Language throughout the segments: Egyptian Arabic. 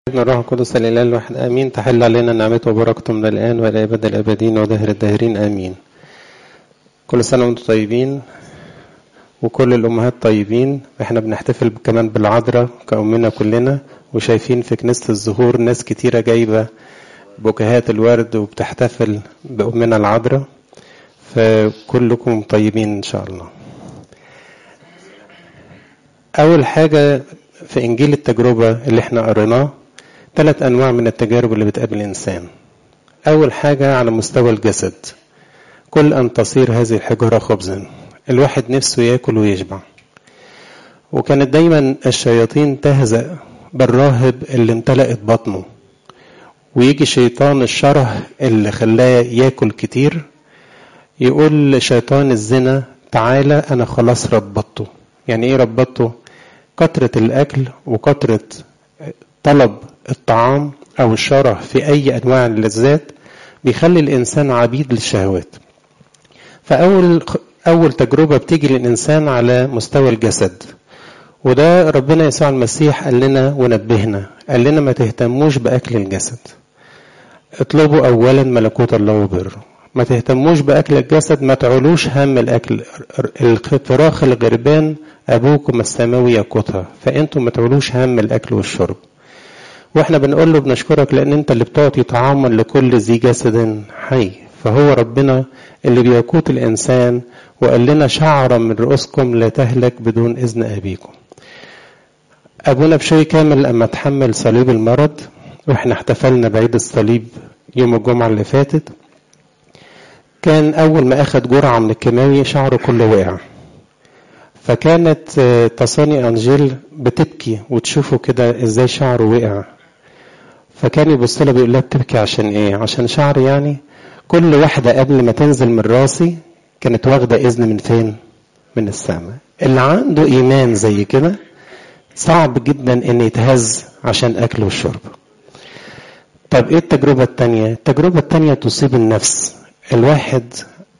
ابن الروح القدس الإله الواحد آمين تحل علينا نعمته وبركته من الآن وإلى أبد الآبدين ودهر الداهرين آمين كل سنة وأنتم طيبين وكل الأمهات طيبين احنا بنحتفل كمان بالعذراء كأمنا كلنا وشايفين في كنيسة الزهور ناس كتيرة جايبة بوكهات الورد وبتحتفل بأمنا العذراء فكلكم طيبين إن شاء الله أول حاجة في إنجيل التجربة اللي احنا قريناه ثلاث أنواع من التجارب اللي بتقابل الإنسان أول حاجة على مستوى الجسد كل أن تصير هذه الحجرة خبزا الواحد نفسه ياكل ويشبع وكانت دايما الشياطين تهزأ بالراهب اللي امتلأت بطنه ويجي شيطان الشره اللي خلاه ياكل كتير يقول لشيطان الزنا تعالى أنا خلاص ربطته يعني إيه ربطته كثرة الأكل وكثرة طلب الطعام أو الشره في أي أنواع اللذات بيخلي الإنسان عبيد للشهوات فأول أول تجربة بتيجي للإنسان على مستوى الجسد وده ربنا يسوع المسيح قال لنا ونبهنا قال لنا ما تهتموش بأكل الجسد اطلبوا أولا ملكوت الله وبره ما تهتموش بأكل الجسد ما تعولوش هم الأكل الفراخ الغربان أبوكم السماوي يقوتها فأنتم ما تعولوش هم الأكل والشرب واحنا بنقول له بنشكرك لأن أنت اللي بتعطي طعاما لكل ذي جسد حي فهو ربنا اللي بيقوت الإنسان وقال لنا شعرا من رؤوسكم لا تهلك بدون إذن أبيكم أبونا بشوي كامل لما تحمل صليب المرض واحنا احتفلنا بعيد الصليب يوم الجمعة اللي فاتت كان أول ما أخد جرعة من الكيماوي شعره كله وقع فكانت تصاني أنجيل بتبكي وتشوفه كده إزاي شعره وقع فكان يبص لها بيقول لها بتبكي عشان إيه عشان شعر يعني كل واحدة قبل ما تنزل من راسي كانت واخدة إذن من فين من السماء اللي عنده إيمان زي كده صعب جدا إن يتهز عشان أكل والشرب طب إيه التجربة التانية التجربة التانية تصيب النفس الواحد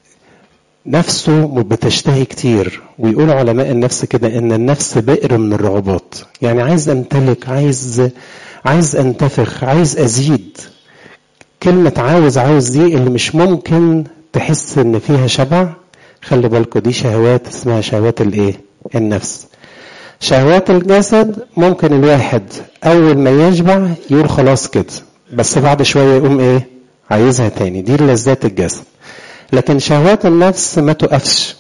نفسه بتشتهي كتير ويقول علماء النفس كده ان النفس بئر من الرغبات يعني عايز امتلك عايز عايز انتفخ عايز ازيد كلمة عاوز عاوز دي اللي مش ممكن تحس ان فيها شبع خلي بالكوا دي شهوات اسمها شهوات الايه النفس شهوات الجسد ممكن الواحد اول ما يشبع يقول خلاص كده بس بعد شوية يقوم ايه عايزها تاني دي لذات الجسد لكن شهوات النفس ما تقفش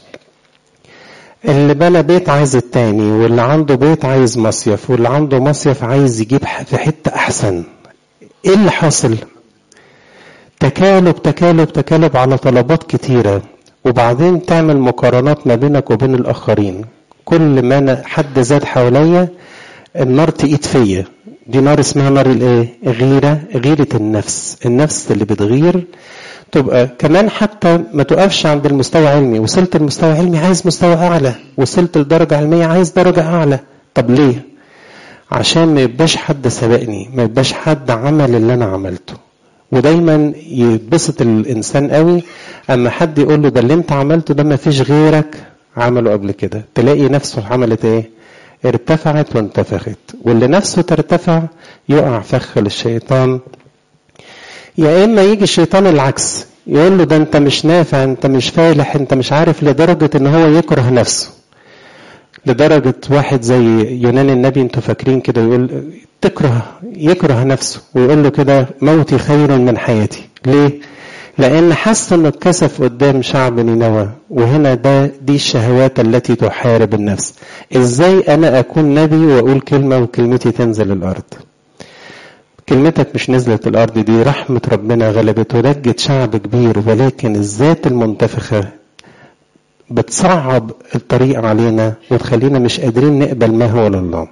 اللي بنى بيت عايز التاني واللي عنده بيت عايز مصيف واللي عنده مصيف عايز يجيب في حتة أحسن إيه اللي حاصل؟ تكالب تكالب تكالب على طلبات كتيرة وبعدين تعمل مقارنات ما بينك وبين الآخرين كل ما أنا حد زاد حواليا النار تقيت فيا دي نار اسمها نار الايه؟ غيرة غيرة النفس النفس اللي بتغير تبقى كمان حتى ما تقفش عند المستوى علمي وصلت المستوى علمي عايز مستوى اعلى وصلت لدرجه علميه عايز درجه اعلى طب ليه عشان ما يبقاش حد سبقني ما يبقاش حد عمل اللي انا عملته ودايما يتبسط الانسان قوي اما حد يقول له ده اللي انت عملته ده ما فيش غيرك عمله قبل كده تلاقي نفسه عملت ايه ارتفعت وانتفخت واللي نفسه ترتفع يقع فخ للشيطان يا اما يجي الشيطان العكس يقول له ده انت مش نافع انت مش فالح انت مش عارف لدرجة ان هو يكره نفسه لدرجة واحد زي يونان النبي انتوا فاكرين كده يقول تكره يكره نفسه ويقول له كده موتي خير من حياتي ليه لان حس انه اتكسف قدام شعب نينوى وهنا ده دي الشهوات التي تحارب النفس ازاي انا اكون نبي واقول كلمة وكلمتي تنزل الارض كلمتك مش نزلت الارض دي رحمة ربنا غلبت ونجت شعب كبير ولكن الذات المنتفخة بتصعب الطريق علينا وتخلينا مش قادرين نقبل ما هو لله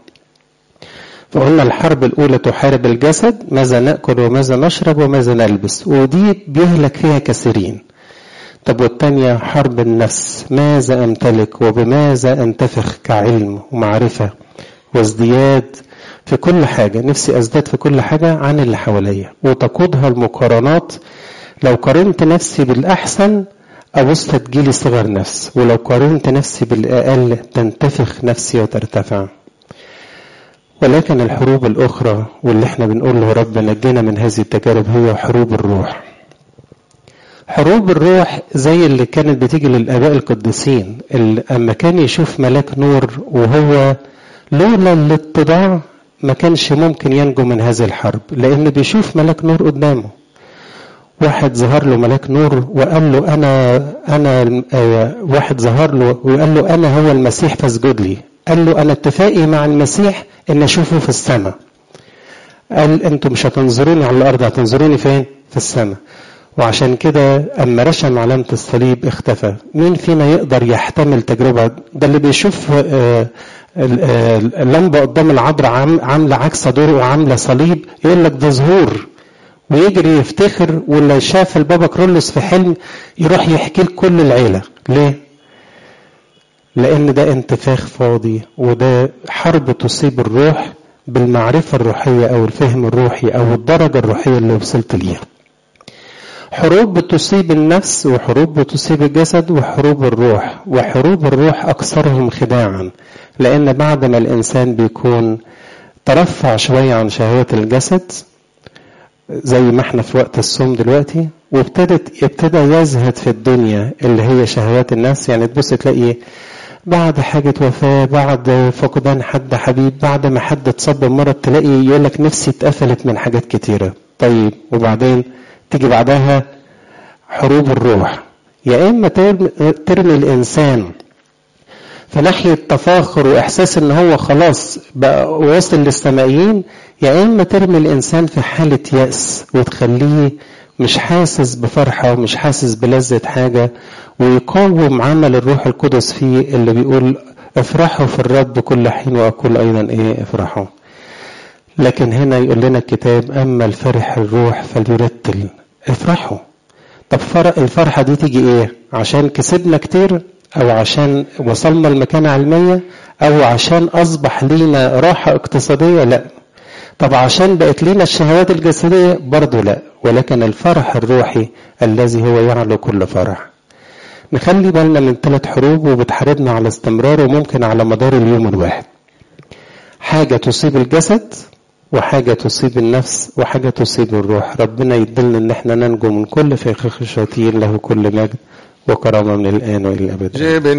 فقلنا الحرب الأولى تحارب الجسد ماذا نأكل وماذا نشرب وماذا نلبس ودي بيهلك فيها كثيرين طب والتانية حرب النفس ماذا أمتلك وبماذا أنتفخ كعلم ومعرفة وازدياد في كل حاجة نفسي أزداد في كل حاجة عن اللي حواليا وتقودها المقارنات لو قارنت نفسي بالأحسن أبص تجيلي صغر نفس ولو قارنت نفسي بالأقل تنتفخ نفسي وترتفع ولكن الحروب الأخرى واللي احنا بنقول له رب نجينا من هذه التجارب هي حروب الروح حروب الروح زي اللي كانت بتيجي للآباء القديسين اللي أما كان يشوف ملاك نور وهو لولا الاتضاع ما كانش ممكن ينجو من هذه الحرب لأن بيشوف ملاك نور قدامه واحد ظهر له ملاك نور وقال له أنا أنا واحد ظهر له وقال له أنا هو المسيح فاسجد لي قال له أنا اتفاقي مع المسيح إن أشوفه في السماء قال أنتم مش هتنظروني على الأرض هتنظروني فين؟ في السماء وعشان كده أما رسم علامة الصليب اختفى مين فينا يقدر يحتمل تجربة ده اللي بيشوف اللمبة قدام العذراء عاملة عكس دور وعاملة صليب يقول لك ده ظهور ويجري يفتخر واللي شاف البابا كرولوس في حلم يروح يحكي لكل العيلة ليه؟ لأن ده انتفاخ فاضي وده حرب تصيب الروح بالمعرفة الروحية أو الفهم الروحي أو الدرجة الروحية اللي وصلت ليها حروب بتصيب النفس وحروب بتصيب الجسد وحروب الروح وحروب الروح أكثرهم خداعا لأن بعد ما الإنسان بيكون ترفع شوية عن شهوات الجسد زي ما احنا في وقت الصوم دلوقتي وابتدت ابتدى يزهد في الدنيا اللي هي شهوات النفس يعني تبص تلاقي بعد حاجة وفاة بعد فقدان حد حبيب بعد ما حد اتصاب بمرض تلاقي يقول لك نفسي اتقفلت من حاجات كتيرة طيب وبعدين تيجي بعدها حروب الروح يا اما ترمي الانسان في ناحية تفاخر وإحساس إن هو خلاص بقى واصل للسمائيين يا إما ترمي الإنسان في حالة يأس وتخليه مش حاسس بفرحة ومش حاسس بلذة حاجة ويقاوم عمل الروح القدس فيه اللي بيقول افرحوا في الرب كل حين وأقول أيضا إيه افرحوا لكن هنا يقول لنا الكتاب أما الفرح الروح فليرتل افرحوا طب الفرحة دي تيجي إيه عشان كسبنا كتير أو عشان وصلنا لمكانة علمية أو عشان أصبح لينا راحة اقتصادية لا طب عشان بقت لينا الشهوات الجسدية برضه لا ولكن الفرح الروحي الذي هو يعلو كل فرح نخلي بالنا من ثلاث حروب وبتحاربنا على استمرار وممكن على مدار اليوم الواحد حاجة تصيب الجسد وحاجة تصيب النفس وحاجة تصيب الروح ربنا يدلنا ان احنا ننجو من كل فخ الشياطين له كل مجد وكرامة من الآن وإلى الأبد